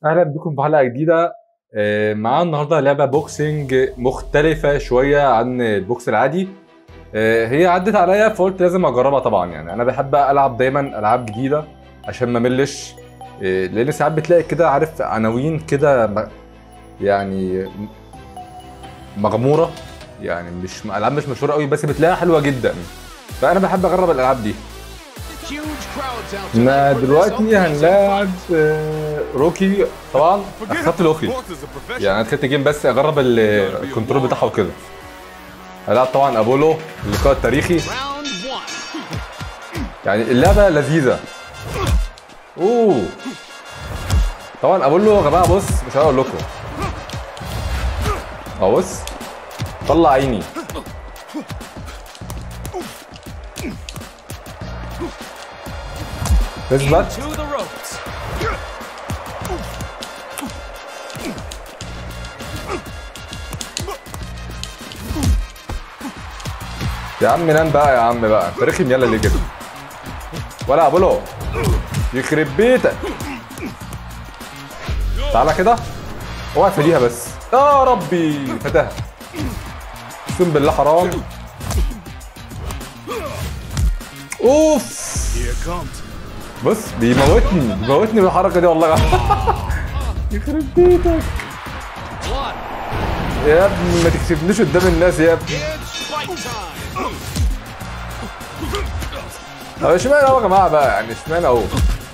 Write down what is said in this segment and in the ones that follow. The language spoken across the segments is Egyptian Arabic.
اهلا بكم في حلقه جديده آه، معانا النهارده لعبه بوكسنج مختلفه شويه عن البوكس العادي آه، هي عدت عليا فقلت لازم اجربها طبعا يعني انا بحب العب دايما العاب جديده عشان ما ملش آه، لان ساعات بتلاقي كده عارف عناوين كده م- يعني مغموره يعني مش العاب مش مشهوره قوي بس بتلاقيها حلوه جدا فانا بحب اجرب الالعاب دي احنا دلوقتي هنلاعب آه، روكي طبعا اخترت لوكي يعني انا دخلت جيم بس اجرب ال- الكنترول بتاعه وكده هلعب طبعا ابولو اللقاء التاريخي يعني اللعبه لذيذه اوه طبعا ابولو يا جماعه بص مش هقول لكم اهو بص طلع عيني اثبت To the ropes. يا عم نام بقى يا عم بقى انت رخم يلا ليه كده ولا ابولو يخرب بيتك تعالى كده اوعى تفاديها بس يا ربي فداها اقسم بالله حرام اوف Here comes. بص بيموتني بيموتني بالحركه دي والله يخرب بيتك One. يا ابني ما تكسبنيش قدام الناس يا ابني It's fight time. طب اشمعنى اهو يا جماعه بقى يعني اشمعنى اهو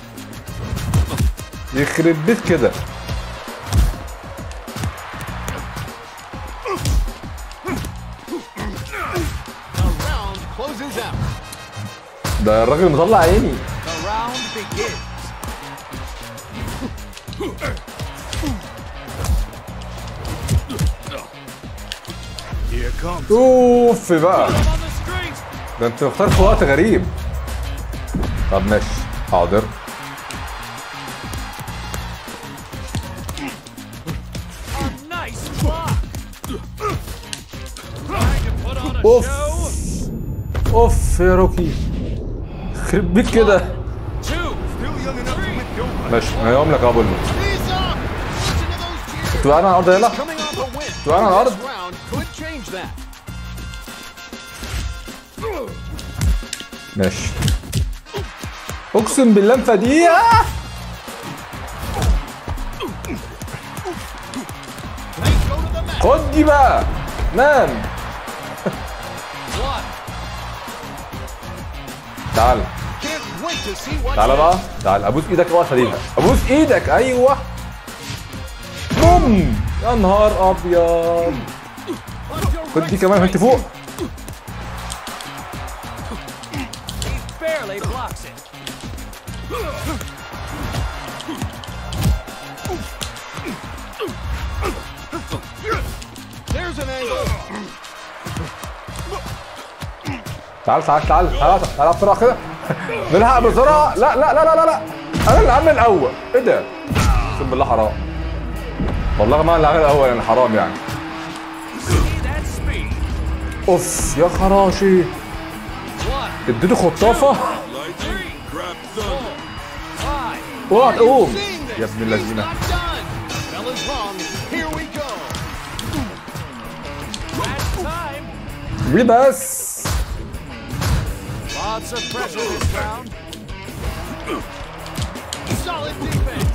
يخرب بيت كده The round closes out. ده الراجل مطلع عيني The round begins. Here comes. اوف بقى On the street. ده انت مختار في وقت غريب طب ماشي حاضر A nice block. Trying to put on a اوف show. اوف يا روكي يخرب بيت كده Two. Still young enough to whip your ماشي هيقوم لك ابو Knees up. Listen to those cheers. انتوا انا على الارض يلا Coming off a win. Tuan aan de This orde. round could change that. ماشي اقسم بالله مفاديه They go to the mat. خد دي بقى نام One. تعال Can't wait to see what تعالى بقى تعال ابوس ايدك اوعى تفاديها ابوس ايدك ايوه بوم يا نهار ابيض خد دي كمان وانت فوق He barely blocks it. There's an angle. تعال تعال تعال تعال تعال بسرعه كده نلحق بسرعه لا لا لا لا لا لا انا اللي عامل الاول ايه ده اقسم بالله حرام والله ما اللي عامل الاول يعني حرام يعني See that speed. اوف يا خراشي One, اديته خطافه three, four, five. اوعى تقوم Seeing this. يا ابن اللذينه Not done. Fella's wrong. Here we go. Match time. ليه بس Lots of pressure this round. Solid defense.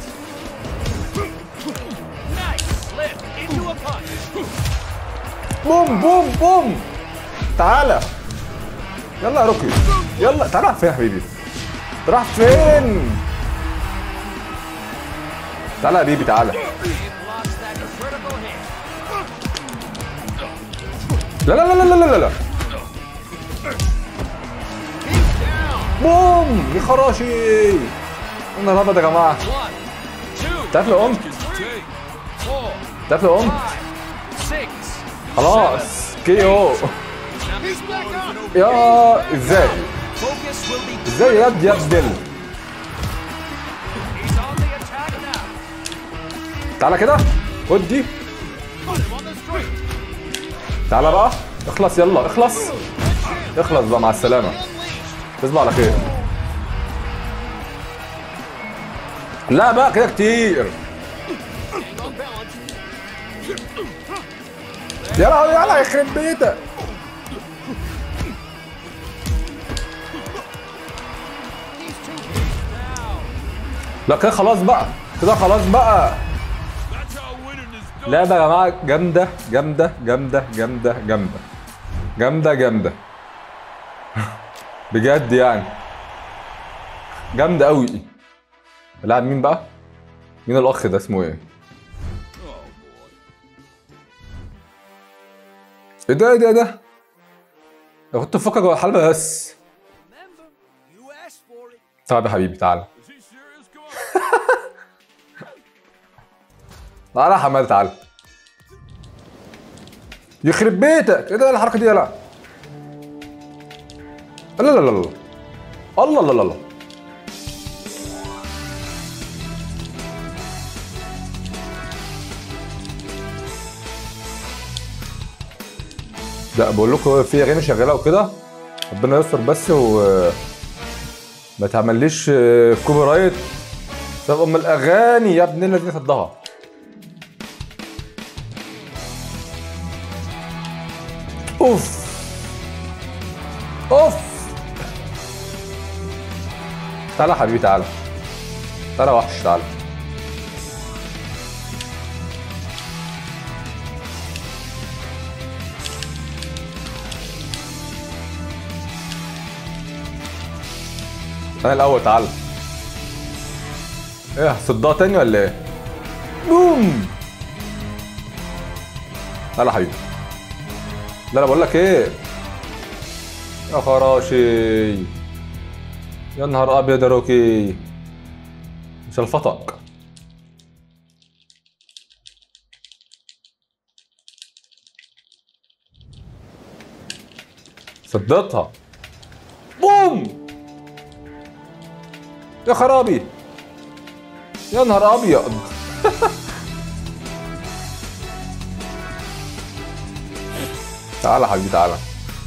Nice slip into a punch. بوم بوم بوم تعالى يلا يا روكي يلا تعالى رايح فين يا حبيبي أنت رايح فين تعالى يا حبيبي تعالى It blocks that critical hit. لا لا لا لا لا لا لا He's down. بوم يا خراشي انا الهبل ده يا جماعه One, two, تعرف لو قمت three, four, تعرف لو قمت five, six. خلاص كي او He's back up. يا ازاي Focus will be. ازاي يا ابني يا ابني He's on the attack now. تعالى كده خد دي Put him on the straight. تعالى بقى اخلص يلا اخلص اخلص بقى مع السلامه تصبح على خير لا بقى كده كتير يلا يلا يخرب بيتك لا كده خلاص بقى كده خلاص بقى That's how winning is done. لعبة يا جماعة جامدة جامدة جامدة جامدة جامدة جامدة جامدة بجد يعني جامدة أوي لاعب مين بقى؟ مين الأخ ده اسمه إيه؟ إيه ده إيه ده إيه ده؟ أنا كنت بفكر جوه الحلبة بس Remember, you asked for it. تعال يا حبيبي تعالى Is he serious? Come on. تعالى يا حماد تعالى يخرب بيتك ايه ده الحركه دي يلا لا لا لا لا الله لا لا لا لا بقول لكم في اغاني شغاله وكده ربنا يستر بس و ما تعمليش كوبي رايت طب ام الاغاني يا ابن الذين صدها اوف اوف تعالى يا حبيبي تعالى تعالى يا وحش تعالى انا الاول تعالى ايه صدها تاني ولا ايه بوم تعالى يا حبيبي لا لا بقول لك ايه يا خراشي يا نهار ابيض يا روكي مش الفطق صدتها بوم يا خرابي يا نهار ابيض تعالى يا حبيبي تعالى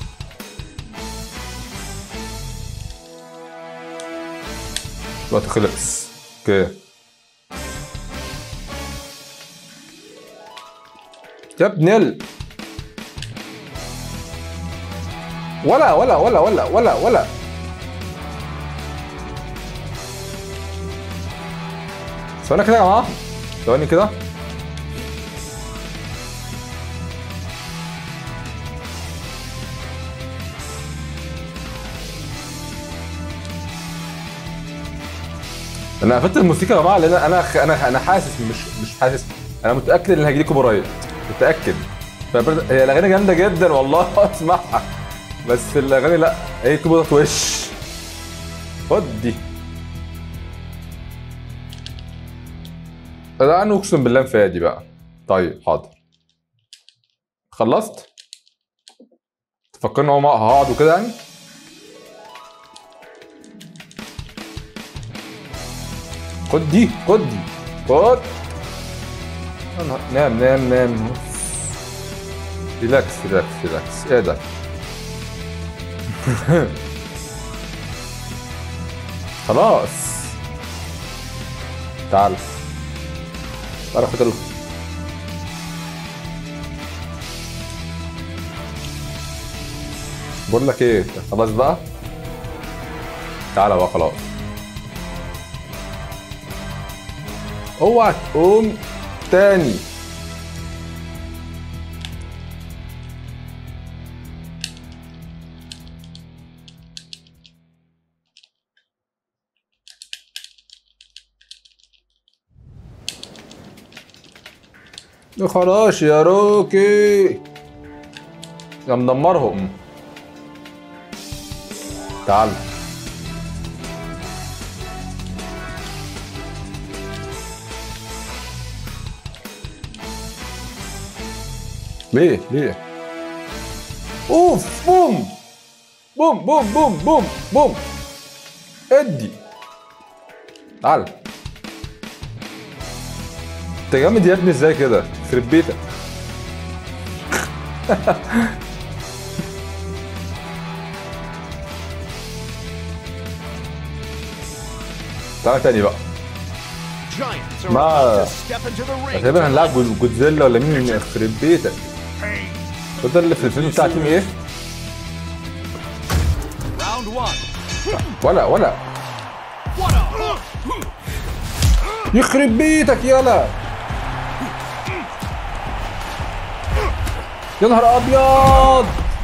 الوقت خلص اوكي يا ابن ال ولا ولا ولا ولا ولا ولا ثواني كده يا جماعه ثواني كده انا قفلت الموسيقى يا جماعه لان انا انا انا حاسس مش مش حاسس انا متاكد ان هيجي لي كوبي رايت متاكد فبرد- هي الاغاني جامده جدا والله اسمعها بس الاغاني لا هي كوبي رايت وش خد دي لا انا اقسم بالله فادي بقى طيب حاضر خلصت تفكرني هو هقعد وكده يعني خد دي خد دي خد يا نهار- نام نام نام ريلاكس ريلاكس ريلاكس ايه ده خلاص تعال تعال خد ال- بقول لك ايه خلاص بقى تعالى بقى خلاص اوعى تقوم تاني يا خلاص يا روكي يا مدمرهم تعال ليه ليه اوف بوم بوم بوم بوم بوم بوم ادي تعال انت جامد يا ابني ازاي كده يخرب بيتك تعال تاني بقى Giants are Ma- about to step into the ring. تقريبا هنلعب جود- جودزيلا ولا مين يخرب بيتك pain. ده اللي في الفيلم بتاع تيم ايه Round one. ولا ولا What a hook! يخرب بيتك يلا يا نهار ابيض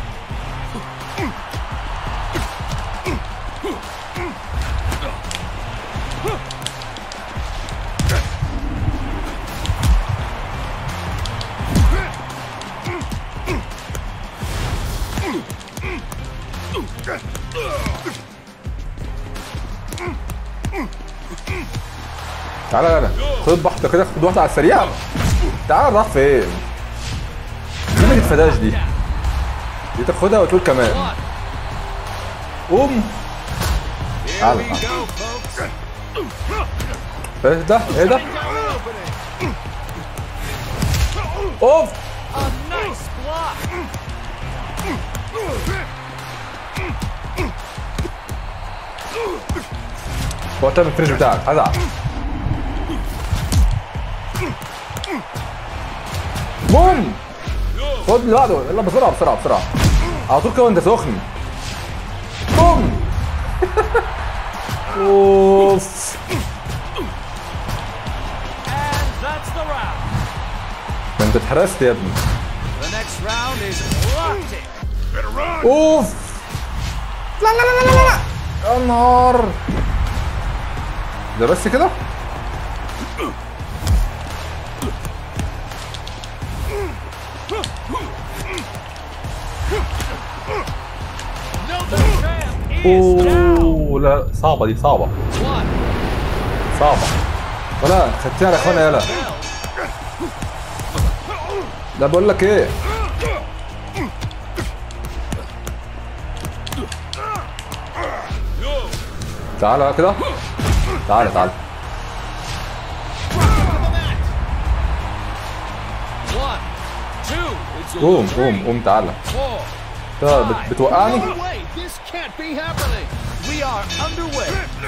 تعالى يلا خد واحده كده خد واحده على السريع تعالى راح فين دي ما تتفاداش دي دي تاخدها وتقول كمان قوم Here تعال. we go, folks. ايه ده ايه ده اوف A nice block. وقتها الفينش بتاعك هزعل بوم خد اللي بعده يلا بسرعه بسرعه بسرعه على طول كده وانت سخن بوم اوف And that's the round. ده انت اتحرست يا ابني The next round is locked in. Better run. اوف لا لا لا لا لا لا يا نهار ده بس كده The champ is down. اوه لا صعبه دي صعبه One. صعبه ولا خدتها يا اخوانا يلا لا بقول لك ايه تعالى بقى كده تعالى تعالى One. Two. It's قوم قوم قوم تعالى Four. انت بت- بتوقعني No way. This can't be happening. We are underway.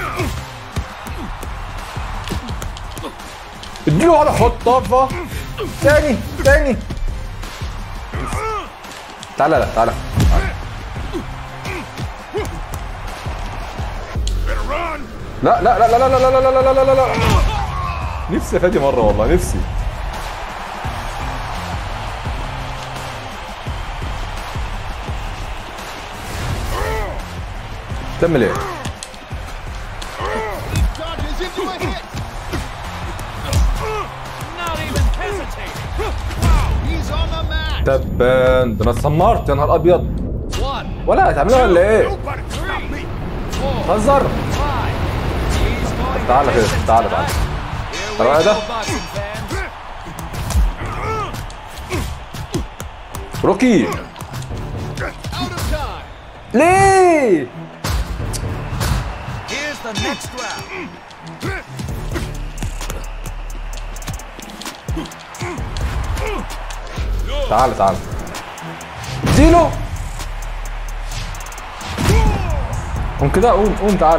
اديله على خطافه تاني تاني تعالى لا تعالى Better run. لا لا لا لا لا لا لا لا لا لا لا لا نفسي افادي مره والله نفسي تعمل ايه؟ Dodges into a hit. Not even hesitating. Wow. He's on the mat. تبان ده انا اتسمرت يا نهار ابيض One. ولا هتعملها ولا ايه؟ Nobody stop me. Four. هزر Five. He's going تعالى the كده، distance تعالى، tonight. تعالى. Here we تعالى go, ده. boxing fans. روكي Out of time. ليه؟ Here's the next round. تعالى تعالى اديله قوم كده قوم قوم تعالى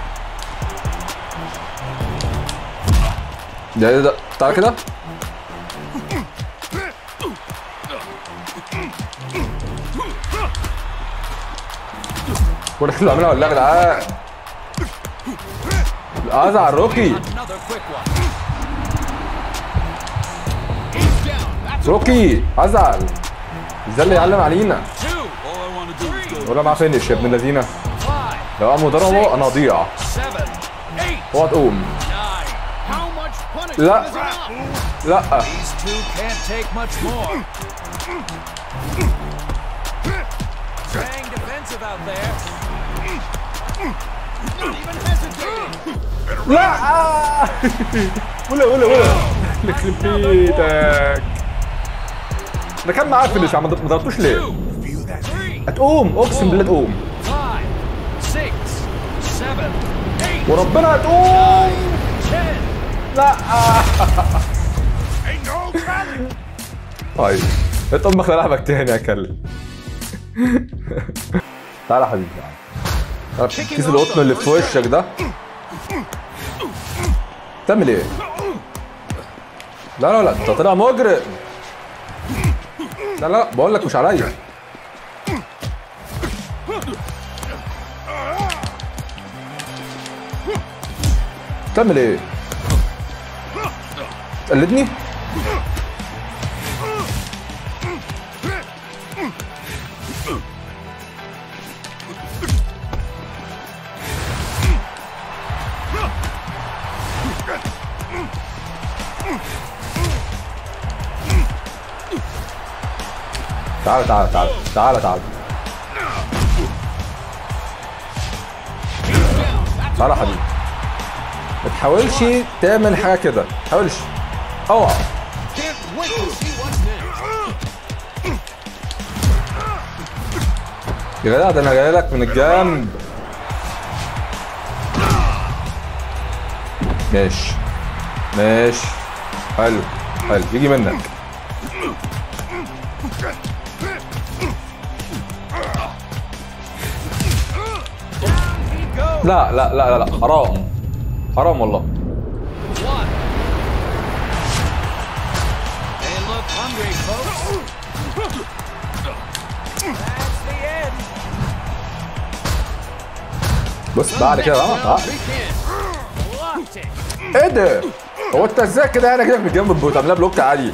ده ايه ده تعالى كده ولا اللي عاملها ولا لا يا جدعان ازعل روكي Another quick one. He's down. That's روكي ازعل ازاي اللي يعلم علينا two. All I want to do is go. ولا معاه فينش يا ابن الذين Five. لو قاموا ضربوا انا اضيع Seven. Eight. اوعى تقوم Nine. How much punishment لا. is enough? لا These two can't take much more. Staying defensive out there. Not even hesitating. لا ولا ولا ولا يخرب بيتك ده كان معاه فينش ما ضربتوش ليه؟ Two. Three. هتقوم اقسم بالله تقوم Five. Six. Seven. Eight. وربنا هتقوم Ten. لا Ain't no time. طيب انت امك لعبك تاني يا كلب تعالى يا حبيبي تعالى تعالى كيس القطن اللي في وشك ده تعمل ايه؟ لا لا لا انت طلع مجرم لا لا بقول لك مش عليا تعمل ايه؟ تقلدني؟ تعال تعال تعال تعال تعال تعال يا حبيبي ما تحاولش تعمل حاجه كده ما تحاولش اوعى Can't wait to see what's next. يا جدع ده انا جاي لك من الجنب ماشي ماشي حلو حلو يجي منك He goes. لا لا لا لا, لا. حرام حرام والله One. They look hungry, folks. That's the end. بص بعد كده اه تعال Begin. Locked it. ايه ده؟ هو انت ازاي كده يعني كده من الجنب بتعملها بلوك عادي؟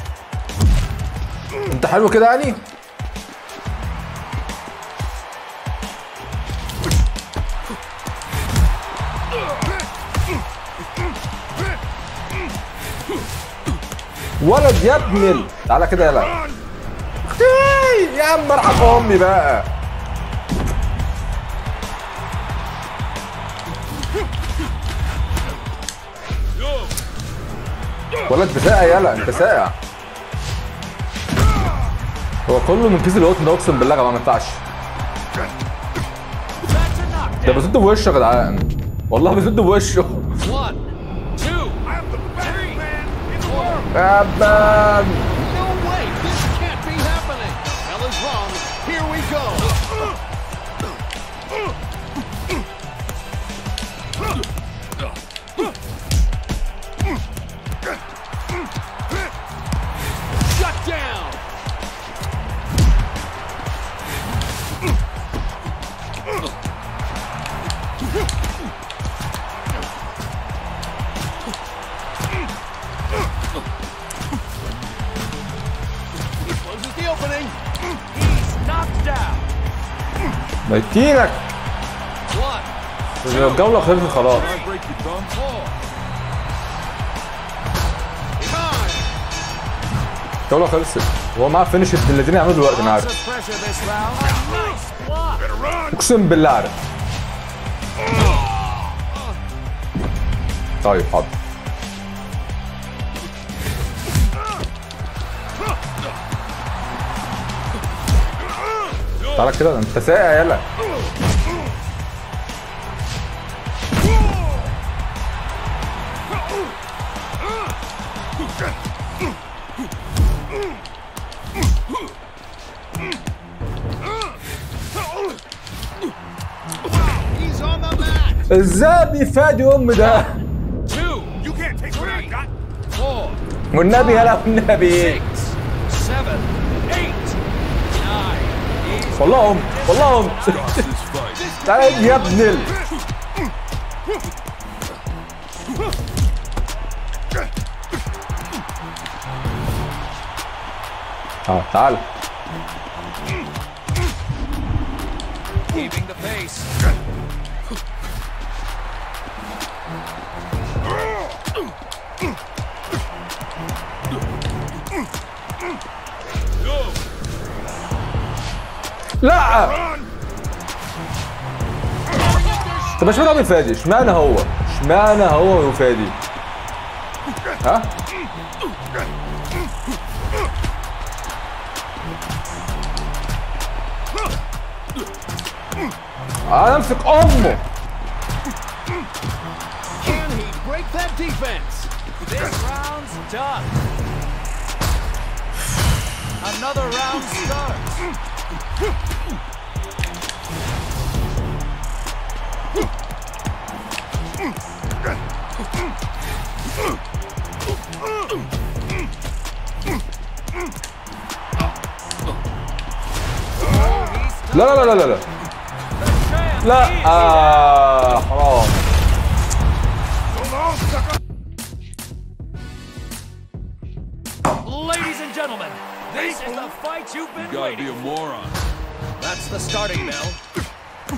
انت حلو كده يعني؟ ولد يا ابن ال- تعالى كده يلا اختي يا عم ارحم امي بقى ولد انت ساقع يلا انت ساقع هو كله من كيس القطن ده اقسم بالله يا جماعه ما ينفعش That's a knockdown. ده بيزد بوشه يا جدعان والله بيزد بوشه One, two, three, four. يا مان No way! This can't be happening! Hell is wrong. Here we go! Shut down! Closes the opening. He's knocked down. ميتينك One, الجوله خلصت خلاص four. Time. الجوله خلصت هو معاه فينش ابن الذين يعملوا دلوقتي انا Lots عارف of pressure this round. A nice block. اقسم بالله عارف طيب حاضر تعالى كده انت ساقع يلا He's on the mat. ازاي بيفادي ام ده Two. You can't take what I got. Four, والنبي يلا والنبي six, seven, eight, nine. He's والله ام والله ام تعالى يا ابن ال اه تعال keeping the pace. لا طب اشمعنى هو بيفادي اشمعنى هو اشمعنى هو بيفادي ها انا امسك امه Can he break that defense? This round's done. Another round starts. لا لا لا لا لا لا آه حرام Ladies and gentlemen, this is the fight you've been Gotta waiting be a moron. That's the starting bell.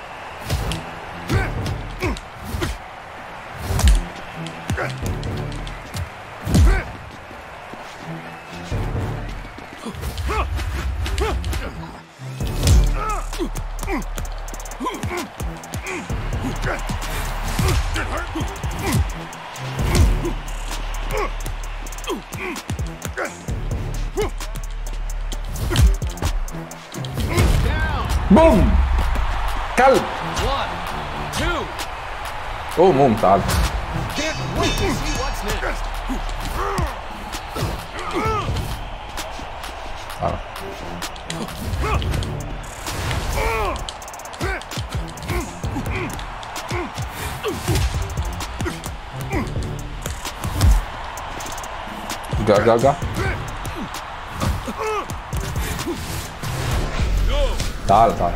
Down. بوم كلب One, two, قوم قوم تعال Can't wait to see what's next. تعال ارجع ارجع ارجع تعال تعال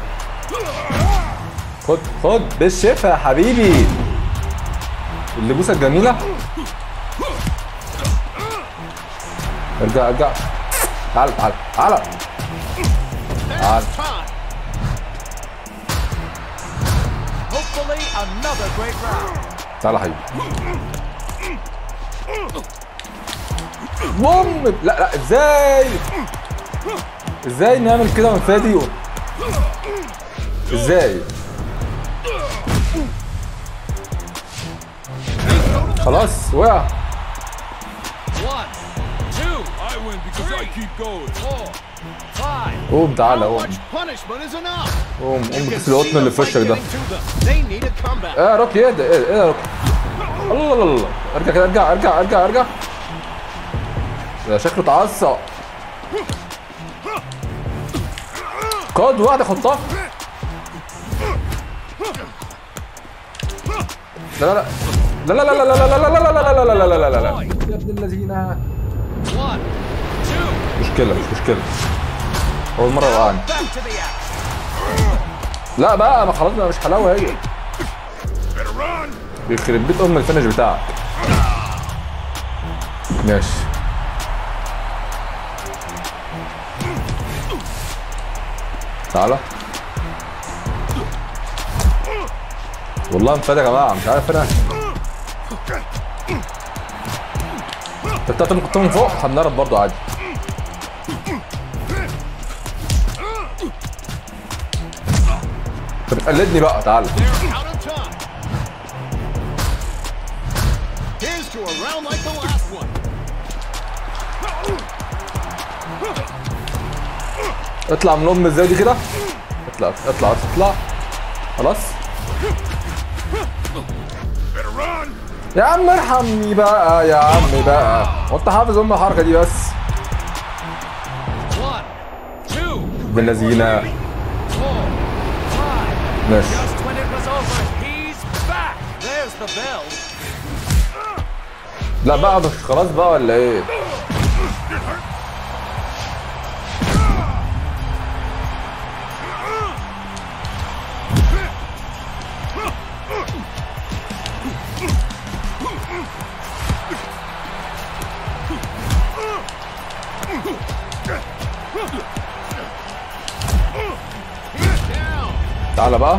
خد خد بالشفا يا حبيبي اللبوسه الجميله ارجع ارجع تعال تعال تعال تعال There's time. hopefully another great round. تعال يا حبيبي بوم لا لا ازاي ازاي نعمل كده من فادي ازاي خلاص وقع One, two, I win because I keep going. four, five. قوم تعالى How قوم much punishment is enough? قوم قوم You can بكيس القطن see اللي the في fight وشك ده getting to them. They need a comeback. ايه يا روكي اهدى ايه ايه يا روكي الله الله الله ارجع كده ارجع ارجع ارجع ارجع ده شكله اتعصب خد واحدة حطها لا لا لا لا لا لا لا لا لا لا لا لا لا لا لا لا لا لا يا ابن الذين One, two, مشكلة مش مشكلة أول مرة وقعني back to the action. لا بقى ما خلاص بقى مش حلاوة هي يخرب بيت أم الفينش بتاعك ماشي تعالى والله مفاد يا جماعة مش عارف انا انت بتاعت ممكن من فوق هنضرب برضه عادي انت بتقلدني بقى تعالى They're out of time. Here's to a round like the last one. اطلع من ام ازاي دي كده اطلع اطلع اطلع خلاص يا عم ارحمني بقى يا عم بقى هو انت حافظ ام الحركه دي بس One, two, ابن الذين four, five. ماشي Just when it was over, he's back. There's the bell. لا بقى مش خلاص بقى ولا ايه Down. تعالى بقى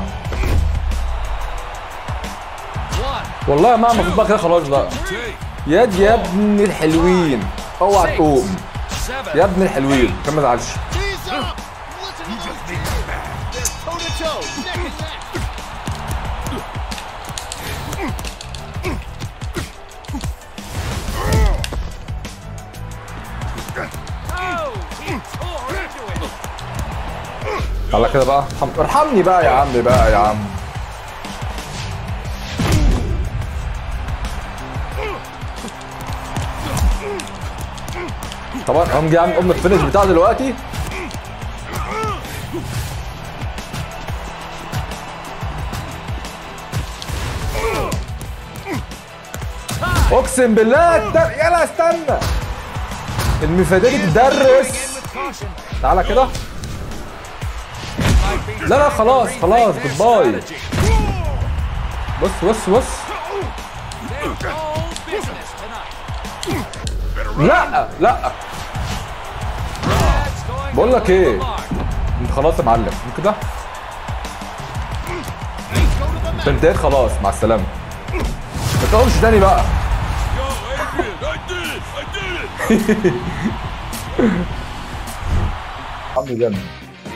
One, والله يا جماعه المفروض بقى كده خلاص بقى ياد يا ابن الحلوين اوعى six, تقوم seven, يا ابن الحلوين كان ما تزعلش He's up. Listen to those cheers. They're toe to toe, neck and neck. Oh, he tore into it. تعالى كده بقى ارحم- ارحمني بقى يا عم بقى يا عم طبعا قام جاي عامل ام الفينش بتاعه دلوقتي اقسم بالله الدر... يلا استنى المفاديه دي Going تدرس in with caution. تعالى كده I لا لا خلاص خلاص جود باي بص بص بص All business tonight. لا لا That's going بقول لك over ايه the mark. انت خلاص يا معلم انت كده They go to the انت mat. انتهيت خلاص مع السلامه ما تقومش تاني بقى Yo, Adrian, I did it. I did it. عم جنن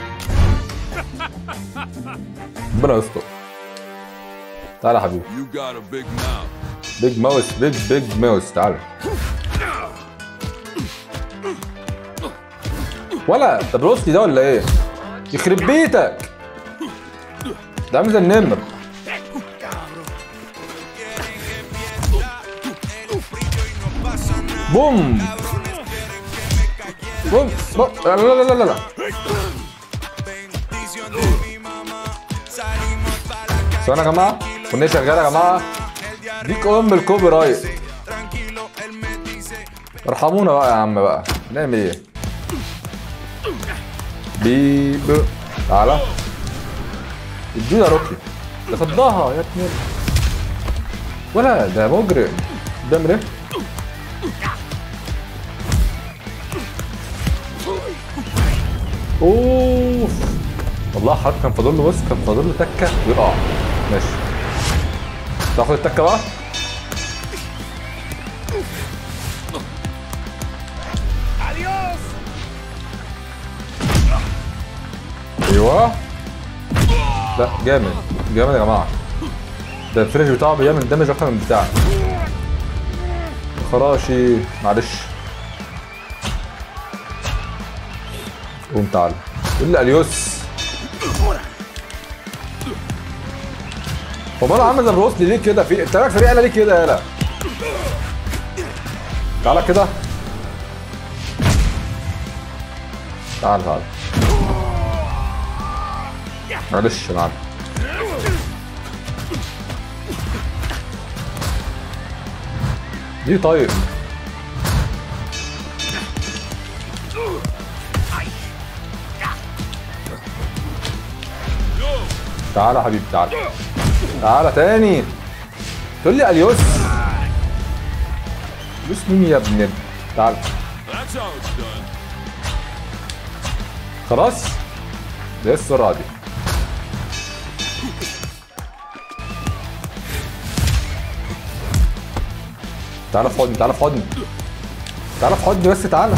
ربنا يستر تعالى يا حبيبي You got a big mouth. بيج ماوس بيج بيج ماوس تعالى ولا ده بروسلي ده ولا ايه؟ يخرب بيتك ده عامل زي النمر بوم بوم بوم لا لا لا لا لا ثواني يا جماعه كنا شغاله يا جماعه ديك ام الكوبي رايت ارحمونا بقى يا عم بقى نعمل ايه بيب تعالى ادينا روكي ده صدها يا ابني ولا ده مجرم بيعمل ايه اوف والله حرب كان فاضل له بص كان فاضل له تكه ويقع ماشي تاخد التكه بقى Adios. ايوه لا جامد جامد يا جماعه ده الفينش بتاعه بيعمل دامج اكتر من بتاعه خراشي معلش قوم تعالى قول لي اليوس هو انا عامل زي الروسلي ليه كده في انت رايك فريق انا ليه كده يالا تعالى كده تعال تعال معلش يا معلم دي طيب تعالى يا حبيبي تعالى تعالى تاني تقول لي اليوس اليوس مين يا ابن ال- تعالى That's how it's done. خلاص ده إيه السرعه دي تعالى في حضني تعالى في حضني تعالى في حضني بس تعالى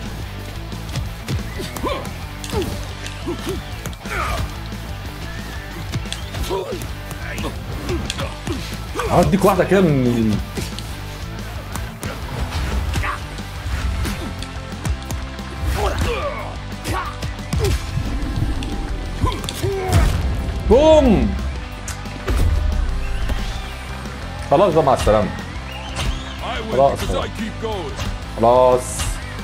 هديك واحده كده من بوم خلاص بقى مع السلامه I win خلاص، because خلاص. I keep going. خلاص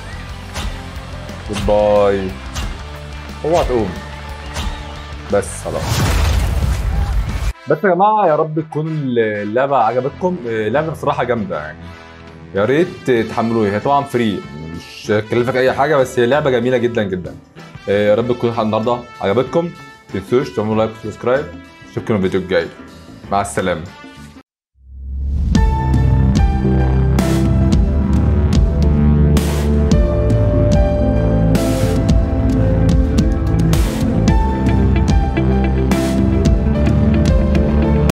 جود باي اوعى تقوم بس خلاص بس يا جماعه يا رب تكون اللعبه عجبتكم اللعبه بصراحه جامده يعني يا ريت تحملوها هي طبعا فري مش هتكلفك اي حاجه بس هي لعبه جميله جدا جدا يا رب تكون النهارده عجبتكم ما تنسوش تعملوا لايك وسبسكرايب اشوفكم الفيديو الجاي مع السلامه